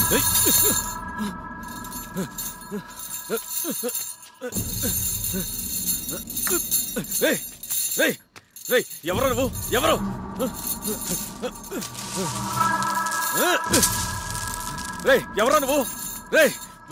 రేయ్ రేయ్ రేయ్ ఎవరు నువ్వు ఎవరు రేయ్ ఎవరు నువ్వు రేయ్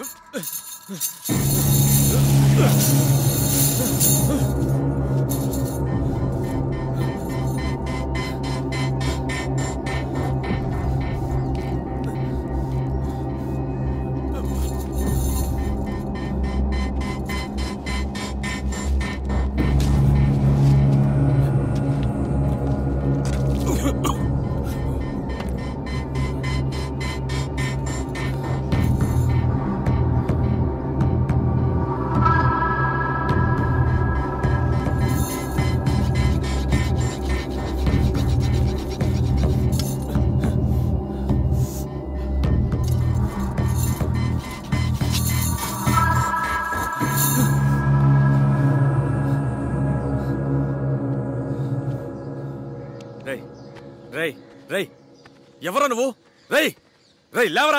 రేయ్ రేయ్ రేయ్ ఎవరు నువ్వు రేయ్ రేయ్ లేవరా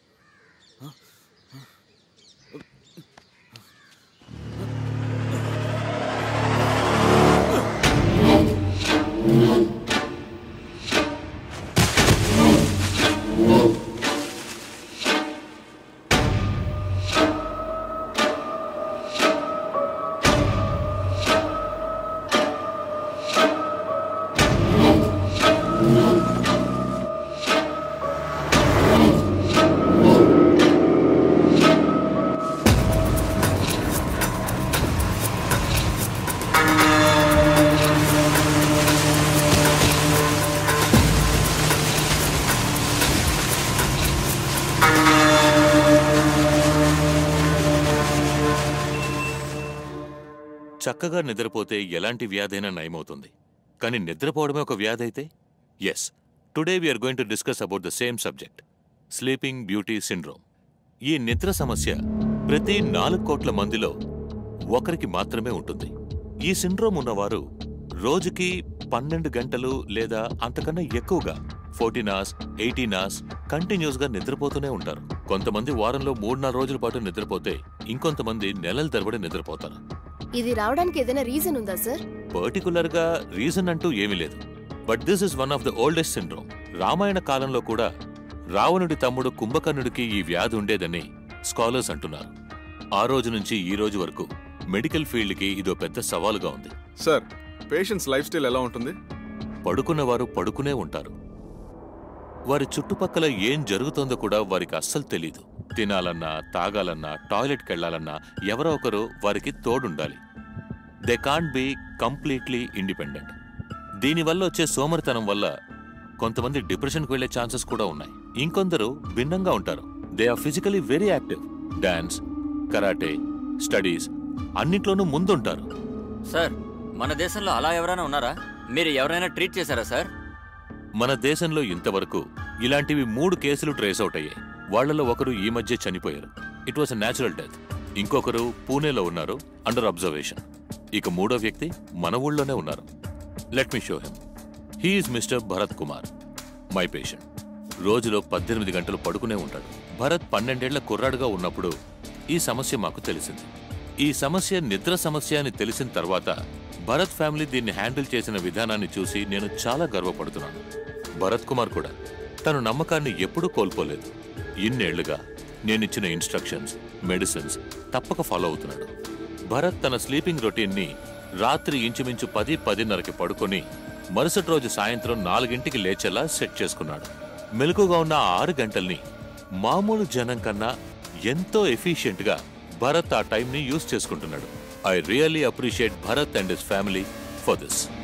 చక్కగా నిద్రపోతే ఎలాంటి వ్యాధైనా నయమవుతుంది కానీ నిద్రపోవడమే ఒక వ్యాధి అయితే yes today we're going to discuss about the same subject sleeping beauty syndrome ఈ నిద్ర సమస్య ప్రతి నాలుగు కోట్ల మందిలో ఒకరికి మాత్రమే ఉంటుంది ఈ సిండ్రోమ్ ఉన్నవారు రోజుకి పన్నెండు గంటలు లేదా అంతకన్నా ఎక్కువగా fourteen hours eighteen hours continuous గా నిద్రపోతూనే ఉంటారు కొంతమంది వారంలో మూడు నాలుగు రోజుల పాటు నిద్రపోతే ఇంకొంతమంది నెలల తరబడి నిద్రపోతారు ఇది రావడానికి ఏదైనా రీజన్ ఉందా సార్ పర్టికులర్ గా రీజన్ అంటూ ఏమీ లేదు but this is one of the oldest syndrome Ramayana కాలంలో కూడా రావణుడి తమ్ముడు కుంభకర్ణుడికి ఈ వ్యాధి ఉండేదని స్కాలర్స్ అంటున్నారు ఆ రోజు నుంచి ఈ రోజు వరకు మెడికల్ ఫీల్డ్కి ఇదో పెద్ద సవాలుగా ఉంది సార్ పేషెంట్స్ లైఫ్ స్టైల్ ఎలా ఉంటుంది పడుకున్నవారు పడుకునే ఉంటారు వారి చుట్టుపక్కల ఏం జరుగుతోందో కూడా వారికి అస్సలు తెలీదు తినాలన్నా తాగాలన్నా టాయిలెట్కి వెళ్లాలన్నా ఎవరో ఒకరు వారికి తోడుండాలి they can't be completely independent దీనివల్ల వచ్చే సోమరితనం వల్ల కొంతమంది డిప్రెషన్కి వెళ్లే ఛాన్సెస్ కూడా ఉన్నాయి ఇంకొందరు భిన్నంగా ఉంటారు they are physically very active dance karate studies అన్నిట్లోనూ ముందుంటారు సార్ మన దేశంలో అలా ఎవరైనా ఉన్నారా మీరు ఎవరైనా ట్రీట్ చేశారా సార్ మన దేశంలో ఇంతవరకు ఇలాంటివి మూడు కేసులు ట్రేస్ అవుట్ అయ్యాయి వాళ్లలో ఒకరు ఈ మధ్య చనిపోయారు ఇట్ వాస్ న్యాచురల్ డెత్ ఇంకొకరు పూణేలో ఉన్నారు అండర్ అబ్జర్వేషన్ ఇక మూడో వ్యక్తి మన ఊళ్ళోనే ఉన్నారు let me show him he's mister Bharat Kumar my patient రోజులో పద్దెనిమిది గంటలు పడుకునే ఉంటాడు భరత్ పన్నెండేళ్ల కుర్రాడుగా ఉన్నప్పుడు ఈ సమస్య మాకు తెలిసింది ఈ సమస్య నిద్ర సమస్య అని తెలిసిన తర్వాత భరత్ ఫ్యామిలీ దీన్ని హ్యాండిల్ చేసిన విధానాన్ని చూసి నేను చాలా గర్వపడుతున్నాను భరత్ కుమార్ కూడా తను నమ్మకాన్ని ఎప్పుడూ కోల్పోలేదు ఇన్నేళ్లుగా నేనిచ్చిన ఇన్స్ట్రక్షన్స్ మెడిసిన్స్ తప్పక ఫాలో అవుతున్నాడు భరత్ తన స్లీపింగ్ రొటీన్ని రాత్రి ఇంచుమించు పది పదిన్నరకి పడుకొని మరుసటి రోజు సాయంత్రం నాలుగింటికి లేచేలా సెట్ చేసుకున్నాడు మెలకుగా ఉన్న ఆ ఆరు గంటల్ని మామూలు జనం కన్నా ఎంతో ఎఫిషియెంట్ గా భరత్ ఆ టైంని యూజ్ చేసుకుంటున్నాడు I really appreciate Bharat and his family for this